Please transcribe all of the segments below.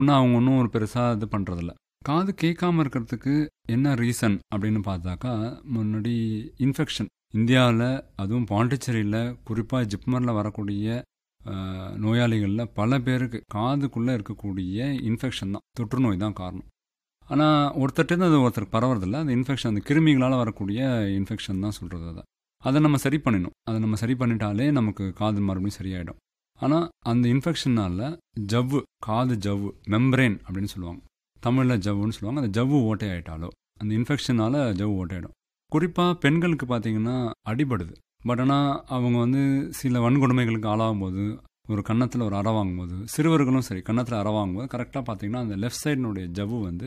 இன்னும் அவங்க ஒன்றும் ஒரு பெருசாக இது பண்ணுறதில்ல காது கேட்காம இருக்கிறதுக்கு என்ன ரீசன் அப்படின்னு பார்த்தாக்கா முன்னாடி இன்ஃபெக்ஷன் இந்தியாவில் அதுவும் பாண்டிச்சேரியில் குறிப்பாக ஜிப்மரில் வரக்கூடிய அஹ், நோயாளிகளில் பல பேருக்கு காதுக்குள்ளே இருக்கக்கூடிய இன்ஃபெக்ஷன் தான் தொற்று நோய் தான் காரணம் ஆனால் ஒருத்தர்கிட்ட அது ஒருத்தருக்கு பரவறதில்ல அந்த இன்ஃபெக்ஷன் அந்த கிருமிகளால் வரக்கூடிய இன்ஃபெக்ஷன் தான் சொல்கிறது அதை அதை நம்ம சரி பண்ணிடணும் அதை நம்ம சரி பண்ணிட்டாலே நமக்கு காது மறுபடியும் சரியாயிடும் ஆனால் அந்த இன்ஃபெக்ஷனால் ஜவ்வு காது ஜவ்வு மெம்பரேன் அப்படின்னு சொல்லுவாங்க தமிழில் ஜவ்வுன்னு சொல்லுவாங்க அந்த ஜவ்வு ஓட்டையாயிட்டாலோ அந்த இன்ஃபெக்ஷனால் ஜவ்வு ஓட்டையாயிடும் குறிப்பாக பெண்களுக்கு பார்த்தீங்கன்னா அடிபடுது பட் ஆனால் அவங்க வந்து சில வன்கொடுமைகளுக்கு ஆளாகும் போது ஒரு கன்னத்தில் ஒரு அறை வாங்கும்போது சிறுவர்களும் சரி கன்னத்தில் அறை வாங்கும்போது கரெக்டாக பார்த்தீங்கன்னா அந்த லெஃப்ட் சைடினுடைய ஜவ்வு வந்து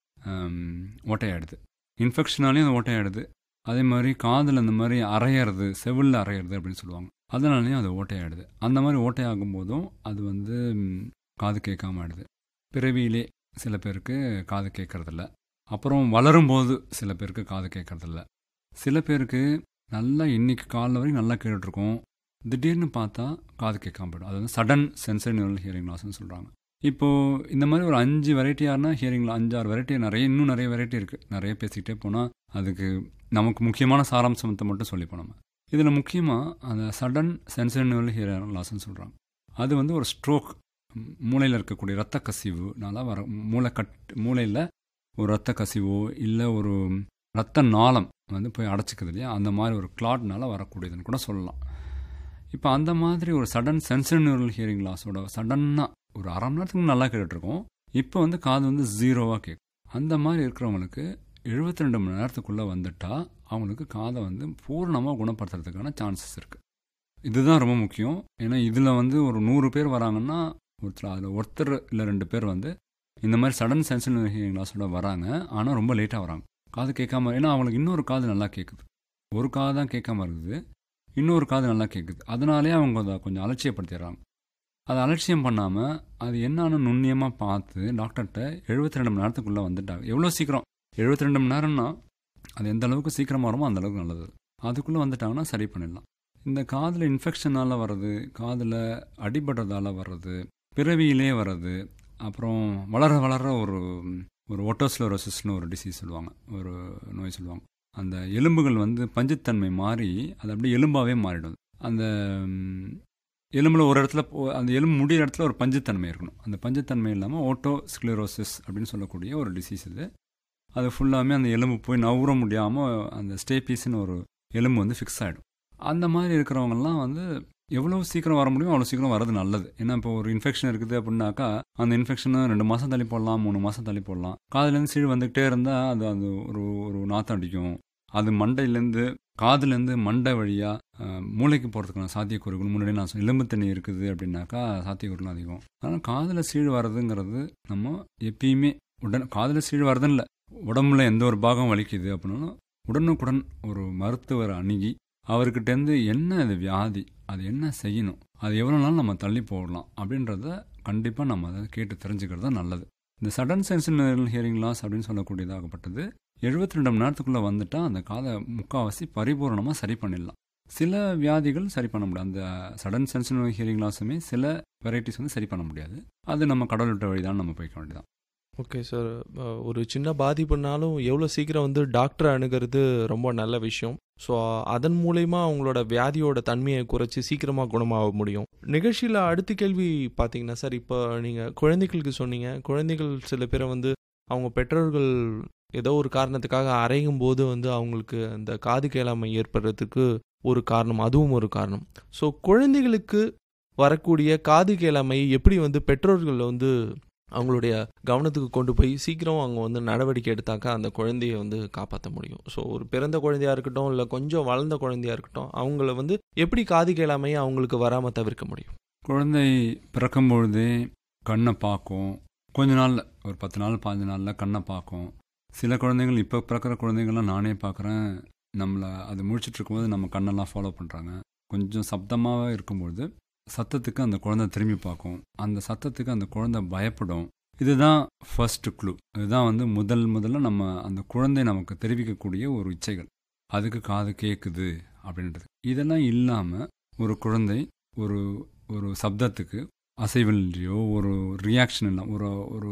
ஆம், ஓட்டையாயிடுது இன்ஃபெக்ஷனாலேயும் அது ஓட்டையாயிடுது அதே மாதிரி காதில் இந்த மாதிரி அரையிறது செவிலில் அரையிறது அப்படின்னு சொல்லுவாங்க அதனாலேயும் அது ஓட்டையாயிடுது அந்த மாதிரி ஓட்டையாகும் போதும் அது வந்து ம், காது கேட்காம ஆயிடுது பிறவியிலே சில பேருக்கு காது கேட்கறதில்ல அப்புறம் வளரும்போது சில பேருக்கு காது கேட்கறதில்ல சில பேருக்கு நல்லா இன்னைக்கு காலைல வரைக்கும் நல்லா கேட்டுட்ருக்கோம் திடீர்னு பார்த்தா காது கேட்காம போயிடும் அது வந்து சடன் சென்சரி நியூரல் ஹியரிங் லாஸ்ன்னு சொல்கிறாங்க இப்போது இந்த மாதிரி ஒரு அஞ்சு வெரைட்டியானா ஹியரிங்கில் அஞ்சாறு வெரைட்டி நிறைய இன்னும் நிறைய வெரைட்டி இருக்குது நிறைய பேசிக்கிட்டே போனால் அதுக்கு நமக்கு முக்கியமான சாராம்சத்தை மட்டும் சொல்லிப்போம் நம்ம இதில் முக்கியமாக அந்த சடன் சென்சரி நியூரல் ஹியரிங் லாஸ்ன்னு சொல்கிறாங்க அது வந்து ஒரு ஸ்ட்ரோக் மூளையில் இருக்கக்கூடிய இரத்த கசிவுனால வர மூளை கட் மூளையில் ஒரு இரத்த கசிவோ இல்லை ஒரு இரத்த நாளம் வந்து போய் அடைச்சிக்குது இல்லையா அந்த மாதிரி ஒரு கிளாட்னால வரக்கூடியதுன்னு கூட சொல்லலாம் இப்போ அந்த மாதிரி ஒரு சடன் சென்சரி நியூரல் ஹியரிங் லாஸோட சடன்னாக ஒரு அரை மணி நேரத்துக்கு நல்லா கேட்டுட்ருக்கோம் இப்போ வந்து காது வந்து ஜீரோவாக கேட்கும் அந்த மாதிரி இருக்கிறவங்களுக்கு எழுபத்தி ரெண்டு மணி நேரத்துக்குள்ளே வந்துட்டா அவங்களுக்கு காதை வந்து பூர்ணமாக குணப்படுத்துறதுக்கான சான்சஸ் இருக்குது இதுதான் ரொம்ப முக்கியம் ஏன்னா இதில் வந்து ஒரு நூறு பேர் வராங்கன்னா ஒருத்தர் அதில் ஒருத்தர் இல்லை ரெண்டு பேர் வந்து இந்த மாதிரி சடன் சென்சிட்டிவ் ஹியரிங் லாஸோட வராங்க ஆனால் ரொம்ப லேட்டாக வராங்க காது கேட்காம ஏன்னா அவங்களுக்கு இன்னொரு காது நல்லா கேட்குது ஒரு காது தான் கேட்காம இருக்குது இன்னொரு காது நல்லா கேட்குது அதனாலே அவங்க அதை கொஞ்சம் அலட்சியப்படுத்திடுறாங்க அதை அலட்சியம் பண்ணாமல் அது என்னன்னு நுண்ணியமாக பார்த்து டாக்டர்கிட்ட எழுபத்தி ரெண்டு மணி நேரத்துக்குள்ளே வந்துட்டாங்க எவ்வளோ சீக்கிரம் எழுபத்தி ரெண்டு மணி நேரம்னா அது எந்த அளவுக்கு சீக்கிரமாக வருமோ அந்த அளவுக்கு நல்லது அதுக்குள்ளே வந்துட்டாங்கன்னா சரி பண்ணிடலாம் இந்த காதில் இன்ஃபெக்ஷனால் வர்றது காதில் அடிபடுறதால வர்றது பிறவியிலே வர்றது அப்புறம் வளர வளர ஒரு ஒரு ஓட்டோஸ்லோரோசிஸ்னு ஒரு டிசீஸ் சொல்லுவாங்க ஒரு நோய் சொல்லுவாங்க அந்த எலும்புகள் வந்து பஞ்சுத்தன்மை மாறி அது அப்படியே எலும்பாகவே மாறிடும் அந்த ம், எலும்பில் ஒரு இடத்துல போ- அந்த எலும்பு முடியிற இடத்துல ஒரு பஞ்சுத்தன்மை இருக்கணும் அந்த பஞ்சுத்தன்மை இல்லாமல் ஓட்டோ ஸ்க்ளரோசிஸ் அப்படின்னு சொல்லக்கூடிய ஒரு டிசீஸ் இது அது ஃபுல்லாமே அந்த எலும்பு போய் நவுற முடியாமல் அந்த ஸ்டேபீஸ்னு ஒரு எலும்பு வந்து ஃபிக்ஸ் ஆகிடும் அந்த மாதிரி இருக்கிறவங்கலாம் வந்து எவ்வளோ சீக்கிரம் வர முடியுமோ அவ்வளோ சீக்கிரம் வரது நல்லது ஏன்னா இப்போ ஒரு இன்ஃபெக்ஷன் இருக்குது அப்படின்னாக்கா அந்த இன்ஃபெக்ஷனை ரெண்டு மாதம் தள்ளி போடலாம் மூணு மாதம் தள்ளி போடலாம் காதுலேருந்து சீழ் வந்துக்கிட்டே இருந்தால் அது அது ஒரு ஒரு நாத்தம் அடிக்கும் அது மண்டையிலேருந்து காதுலேருந்து மண்டை வழியாக மூளைக்கு போகிறதுக்கான சாத்தியக்கூறுகள் முன்னாடி நான் சொன்ன எலும்பு தண்ணி இருக்குது அப்படின்னாக்கா சாத்தியக்கூறுகள் அதிகம் அதனால் காதில் சீழ் வர்றதுங்கிறது நம்ம எப்பயுமே உடன் காதில் சீழ் வர்றதுன்னு இல்லை உடம்புல எந்த ஒரு பாகம் வலிக்குது அப்படின்னாலும் உடனுக்குடன் ஒரு மருத்துவர் அணுகி அவர்கிட்டேருந்து என்ன அது வியாதி அது என்ன செய்யணும் அது எவ்வளோ நாள் நம்ம தள்ளி போடலாம் அப்படின்றத கண்டிப்பாக நம்ம அதை கேட்டு தெரிஞ்சுக்கிறது தான் நல்லது இந்த சடன் சென்சினல் ஹியரிங் லாஸ் அப்படின்னு சொல்லக்கூடியதாகப்பட்டது எழுபத்தி ரெண்டு மணி நேரத்துக்குள்ளே வந்துட்டா அந்த காதை முக்கால்வாசி பரிபூரணமாக சரி பண்ணிடலாம் சில வியாதிகள் சரி பண்ண முடியாது அந்த சடன் சென்சினல் ஹியரிங் லாஸுமே சில வெரைட்டிஸ் வந்து சரி பண்ண முடியாது அது நம்ம கடவுள் விட்ட வழி தான் நம்ம போய்க்க வேண்டியதான் ஓகே சார் ஒரு சின்ன பாதிப்புனாலும் எவ்வளோ சீக்கிரம் வந்து டாக்டரை அணுகிறது ரொம்ப நல்ல விஷயம் ஸோ அதன் மூலயமா அவங்களோட வியாதியோட தன்மையை குறைச்சி சீக்கிரமாக குணமாக முடியும் நிகழ்ச்சியில் அடுத்த கேள்வி பார்த்தீங்கன்னா சார் இப்போ நீங்கள் குழந்தைகளுக்கு சொன்னீங்க குழந்தைகள் சில பேரை வந்து அவங்க பெற்றோர்கள் ஏதோ ஒரு காரணத்துக்காக அரையும் போது வந்து அவங்களுக்கு அந்த காது கேளாமை ஏற்படுறதுக்கு ஒரு காரணம் அதுவும் ஒரு காரணம் ஸோ குழந்தைகளுக்கு வரக்கூடிய காது கேளாமை எப்படி வந்து பெற்றோர்கள் வந்து அவங்களுடைய கவனத்துக்கு கொண்டு போய் சீக்கிரம் அவங்க வந்து நடவடிக்கை எடுத்தாக்கா அந்த குழந்தைய வந்து காப்பாற்ற முடியும் ஸோ ஒரு பிறந்த குழந்தையா இருக்கட்டும் இல்லை கொஞ்சம் வளர்ந்த குழந்தையா இருக்கட்டும் அவங்கள வந்து எப்படி காது கேளாமையை அவங்களுக்கு வராமல் தவிர்க்க முடியும் குழந்தை பிறக்கும் பொழுதே கண்ணை பார்க்கும் கொஞ்ச நாளில் ஒரு பத்து நாள் பாஞ்சு நாளில் கண்ணை பார்க்கும் சில குழந்தைகள் இப்போ பிறக்கிற குழந்தைங்கள்லாம் நானே பார்க்குறேன் நம்மளை அது முழிச்சிட்டு இருக்கும்போது நம்ம கண்ணெல்லாம் ஃபாலோ பண்ணுறாங்க கொஞ்சம் சப்தமாக இருக்கும்பொழுது சத்தத்துக்கு அந்த குழந்தை திரும்பி பார்க்கும் அந்த சத்தத்துக்கு அந்த குழந்தை பயப்படும் இதுதான் ஃபர்ஸ்ட் க்ளூ இதுதான் வந்து முதல் முதல்ல நம்ம அந்த குழந்தை நமக்கு தெரிவிக்கக்கூடிய ஒரு இச்சைகள் அதுக்கு காது கேட்குது அப்படின்றது இதெல்லாம் இல்லாமல் ஒரு குழந்தை ஒரு ஒரு சப்தத்துக்கு அசைவில்லையோ ஒரு ரியாக்ஷன் இல்லை ஒரு ஒரு